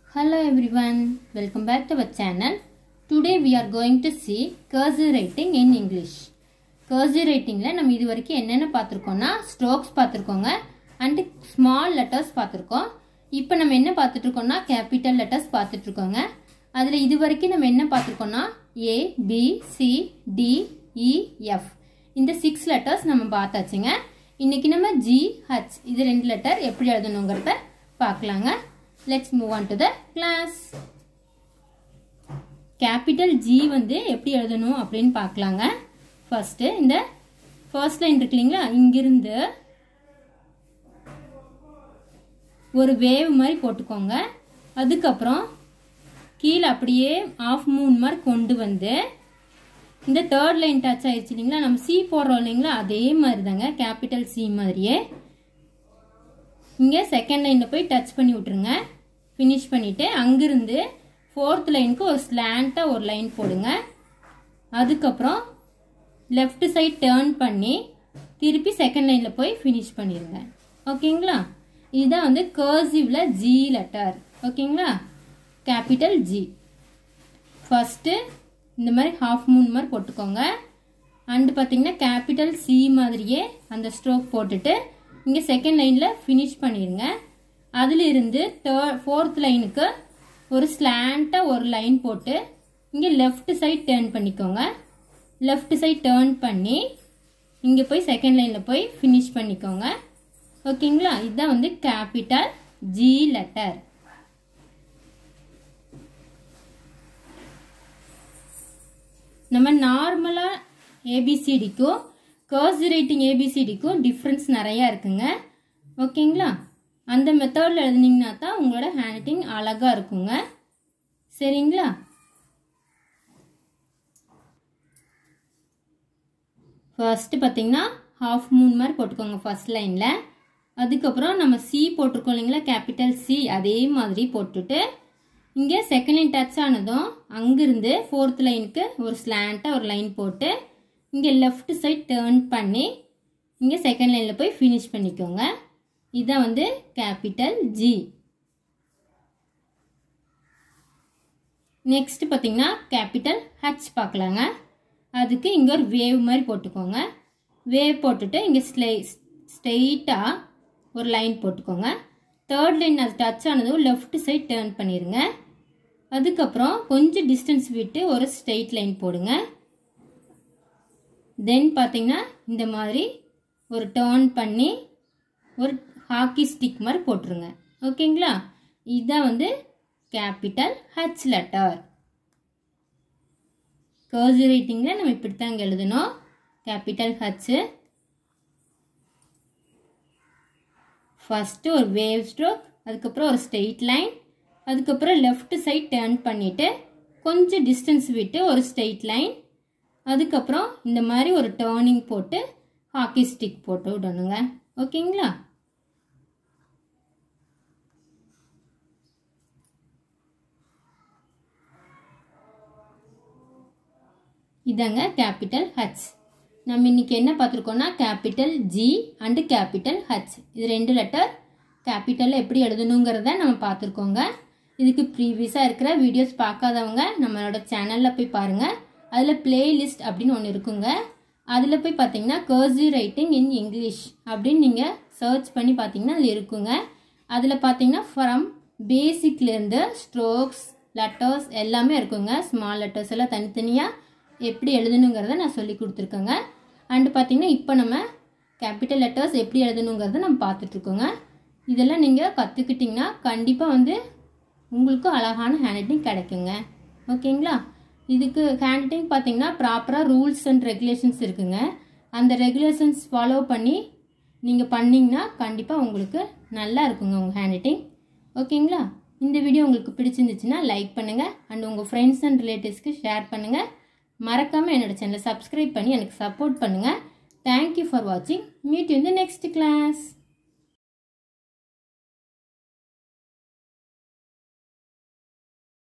Hello everyone, welcome back to our channel. Today we are going to see cursive writing in English. cursive writingல நம்ம இது வரைக்கும் என்னென்ன பார்த்துருக்கோம்னா strokes பார்த்துருக்கோங்க and small letters பார்த்துருக்கோம் இப்போ நம்ம என்ன பார்த்துட்டு இருக்கோம்னா கேபிட்டல் லெட்டர்ஸ் பார்த்துட்டு இருக்கோங்க அதில் இது வரைக்கும் நம்ம என்ன பார்த்துருக்கோம்னா A B C D E F இந்த சிக்ஸ் லெட்டர்ஸ் நம்ம பார்த்தாச்சுங்க இன்னைக்கு நம்ம ஜி ஹச் இது ரெண்டு லெட்டர் எப்படி எழுதணுங்கிறத பார்க்கலாங்க let's move on to the class capital G வந்து எப்படி எழுதணும் அப்படின்னு பார்க்கலாங்க ஃபர்ஸ்ட் இந்த ஃபர்ஸ்ட் லைன் இருக்கு இல்லைங்களா இங்கிருந்து ஒரு வேவ் மாதிரி போட்டுக்கோங்க அதுக்கப்புறம் கீழே அப்படியே ஆஃப் மூன் மாதிரி கொண்டு வந்து இந்த தேர்ட் லைன் டச் ஆயிடுச்சு இல்லைங்களா நம்ம சி போடுறோம் இல்லைங்களா அதே மாதிரி தாங்க கேபிட்டல் சி மாதிரியே இங்கே செகண்ட் லைனில் போய் டச் பண்ணி விட்ருங்க ஃபினிஷ் பண்ணிவிட்டு அங்கிருந்து ஃபோர்த் லைனுக்கு ஒரு ஸ்லாண்ட்டாக ஒரு லைன் போடுங்க அதுக்கப்புறம் லெஃப்ட் சைட் டேர்ன் பண்ணி திருப்பி செகண்ட் லைனில் போய் ஃபினிஷ் பண்ணிடுங்க ஓகேங்களா இதுதான் வந்து கர்சிவில் ஜி லெட்டர் ஓகேங்களா கேபிட்டல் ஜி ஃபஸ்ட்டு இந்த மாதிரி ஹாஃப் மூன் மாதிரி போட்டுக்கோங்க அண்டு பார்த்தீங்கன்னா கேபிட்டல் சி மாதிரியே அந்த ஸ்ட்ரோக் போட்டுட்டு இங்கே செகண்ட் லைனில் ஃபினிஷ் பண்ணிடுங்க அதிலிருந்து தேர்ட் ஃபோர்த் லைனுக்கு ஒரு ஸ்லாண்ட்டாக ஒரு லைன் போட்டு இங்கே லெஃப்ட் சைட் டேர்ன் பண்ணிக்கோங்க லெஃப்ட் சைட் டேர்ன் பண்ணி இங்கே போய் செகண்ட் லைனில் போய் ஃபினிஷ் பண்ணிக்கோங்க ஓகேங்களா இதுதான் வந்து கேபிட்டல் ஜி லெட்டர் நம்ம நார்மலாக ஏபிசிடிக்கும் கர்ஸ் ரைட்டிங் ஏபிசிடிக்கும் டிஃப்ரென்ஸ் நிறையா இருக்குங்க ஓகேங்களா அந்த மெத்தடில் எழுதுனீங்கன்னா தான் உங்களோட ஹேண்ட் ரைட்டிங் அழகாக இருக்குங்க சரிங்களா ஃபர்ஸ்ட் பார்த்தீங்கன்னா ஹாஃப் மூன் மாதிரி போட்டுக்கோங்க ஃபர்ஸ்ட் லைனில் அதுக்கப்புறம் நம்ம சி போட்டிருக்கோம் இல்லைங்களா கேபிட்டல் சி அதே மாதிரி போட்டுட்டு இங்கே செகண்ட் லைன் டச் ஆனதும் அங்கிருந்து ஃபோர்த் லைனுக்கு ஒரு ஸ்லாண்ட்டாக ஒரு லைன் போட்டு இங்கே லெஃப்ட் சைட் டேர்ன் பண்ணி இங்கே செகண்ட் லைனில் போய் ஃபினிஷ் பண்ணிக்கோங்க இதுதான் வந்து கேபிட்டல் ஜி நெக்ஸ்ட் பார்த்தீங்கன்னா கேபிட்டல் ஹச் பார்க்கலாங்க அதுக்கு இங்கே ஒரு வேவ் மாதிரி போட்டுக்கோங்க வேவ் போட்டுட்டு இங்கே ஸ்லை ஸ்ட்ரெயிட்டாக ஒரு லைன் போட்டுக்கோங்க தேர்ட் லைன் அது டச் ஆனதும் லெஃப்ட் சைட் டேர்ன் பண்ணிடுங்க அதுக்கப்புறம் கொஞ்சம் டிஸ்டன்ஸ் விட்டு ஒரு ஸ்ட்ரெயிட் லைன் போடுங்க தென் பார்த்தீங்கன்னா இந்த மாதிரி ஒரு டேர்ன் பண்ணி ஒரு ஹாக்கி ஸ்டிக் மாதிரி போட்டுருங்க ஓகேங்களா இதுதான் வந்து கேபிட்டல் ஹச் லெட்டர் கர்சி ரைட்டிங்கில் நம்ம இப்படி தாங்க எழுதணும் கேபிட்டல் ஹச்சு ஃபஸ்ட்டு ஒரு வேவ் ஸ்ட்ரோக் அதுக்கப்புறம் ஒரு ஸ்ட்ரெயிட் லைன் அதுக்கப்புறம் லெஃப்ட் சைட் டேர்ன் பண்ணிவிட்டு கொஞ்சம் டிஸ்டன்ஸ் விட்டு ஒரு ஸ்ட்ரெயிட் லைன் அதுக்கப்புறம் இந்த மாதிரி ஒரு டேர்னிங் போட்டு ஹாக்கி ஸ்டிக் போட்டு விடணுங்க ஓகேங்களா இதாங்க கேபிட்டல் ஹச் நம்ம இன்னைக்கு என்ன பார்த்துருக்கோம்னா capital G and capital H இது ரெண்டு லெட்டர் கேபிட்டலில் எப்படி எழுதணுங்கிறத நம்ம பார்த்துருக்கோங்க இதுக்கு ப்ரீவியஸாக இருக்கிற வீடியோஸ் பார்க்காதவங்க நம்மளோட சேனலில் போய் பாருங்கள் அதில் பிளேலிஸ்ட் அப்படின்னு ஒன்று இருக்குங்க அதில் போய் பார்த்தீங்கன்னா கர்சிவ் ரைட்டிங் இன் இங்கிலீஷ் அப்படின்னு நீங்கள் சர்ச் பண்ணி பார்த்தீங்கன்னா அதில் இருக்குங்க அதில் பார்த்தீங்கன்னா ஃப்ரம் பேசிக்லேருந்து ஸ்ட்ரோக்ஸ் லெட்டர்ஸ் எல்லாமே இருக்குங்க ஸ்மால் லெட்டர்ஸ் எல்லாம் தனித்தனியாக எப்படி எழுதணுங்கிறத நான் சொல்லி கொடுத்துருக்கேங்க அண்டு பார்த்தீங்கன்னா இப்போ நம்ம கேபிட்டல் லெட்டர்ஸ் எப்படி எழுதணுங்கிறத நம்ம பார்த்துட்ருக்கோங்க இதெல்லாம் நீங்கள் கற்றுக்கிட்டிங்கன்னா கண்டிப்பாக வந்து உங்களுக்கு அழகான ஹேண்ட் ரைட்டிங் கிடைக்குங்க ஓகேங்களா இதுக்கு ஹேண்ட் ரைட்டிங் பார்த்தீங்கன்னா ப்ராப்பராக ரூல்ஸ் அண்ட் ரெகுலேஷன்ஸ் இருக்குங்க அந்த ரெகுலேஷன்ஸ் ஃபாலோ பண்ணி நீங்கள் பண்ணிங்கன்னா கண்டிப்பாக உங்களுக்கு நல்லா இருக்குங்க உங்கள் ஹேண்ட் ரைட்டிங் ஓகேங்களா இந்த வீடியோ உங்களுக்கு பிடிச்சிருந்துச்சுன்னா லைக் பண்ணுங்கள் அண்ட் உங்கள் ஃப்ரெண்ட்ஸ் அண்ட் ரிலேட்டிவ்ஸ்க்கு ஷேர் பண்ணுங்கள் மறக்காமல் என்னோட சேனலை சப்ஸ்கிரைப் பண்ணி எனக்கு சப்போர்ட் பண்ணுங்கள் தேங்க்யூ ஃபார் வாட்சிங் மீட் யூ இந்த நெக்ஸ்ட் கிளாஸ்